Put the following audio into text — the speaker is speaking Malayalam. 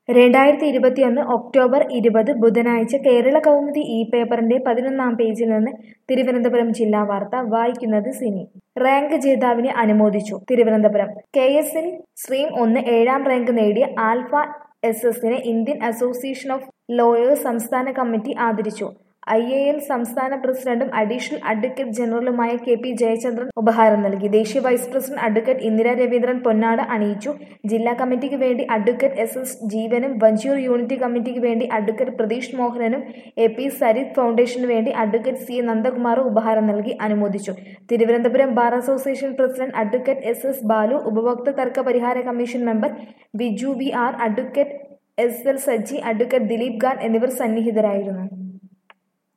രണ്ടായിരത്തി ഇരുപത്തിയൊന്ന് ഒക്ടോബർ ഇരുപത് ബുധനാഴ്ച കേരള കൗമുദി ഇ പേപ്പറിന്റെ പതിനൊന്നാം പേജിൽ നിന്ന് തിരുവനന്തപുരം ജില്ലാ വാർത്ത വായിക്കുന്നത് സിനി റാങ്ക് ജേതാവിനെ അനുമോദിച്ചു തിരുവനന്തപുരം കെ എസിൽ സ്ട്രീം ഒന്ന് ഏഴാം റാങ്ക് നേടിയ ആൽഫ എസ് എസിനെ ഇന്ത്യൻ അസോസിയേഷൻ ഓഫ് ലോയേഴ്സ് സംസ്ഥാന കമ്മിറ്റി ആദരിച്ചു ഐ എ എൽ സംസ്ഥാന പ്രസിഡന്റും അഡീഷണൽ അഡ്വക്കേറ്റ് ജനറലുമായ കെ പി ജയചന്ദ്രൻ ഉപഹാരം നൽകി ദേശീയ vice president advocate Indira Raveendran പൊന്നാട അണിയിച്ചു ജില്ലാ കമ്മിറ്റിക്ക് വേണ്ടി അഡ്വക്കേറ്റ് എസ് എസ് ജീവനും വഞ്ചൂർ യൂണിറ്റ് കമ്മിറ്റിക്ക് വേണ്ടി അഡ്വക്കേറ്റ് പ്രതീഷ് മോഹനനും എ പി സരിത് ഫൗണ്ടേഷന് വേണ്ടി അഡ്വക്കേറ്റ് സി നന്ദകുമാറും ഉപഹാരം നൽകി അനുമോദിച്ചു Thiruvananthapuram bar association president advocate S S Balu ഉപഭോക്തൃ തർക്ക പരിഹാര commission member Biju V R advocate S L Sajji advocate Dileep Khan എന്നിവർ സന്നിഹിതരായിരുന്നു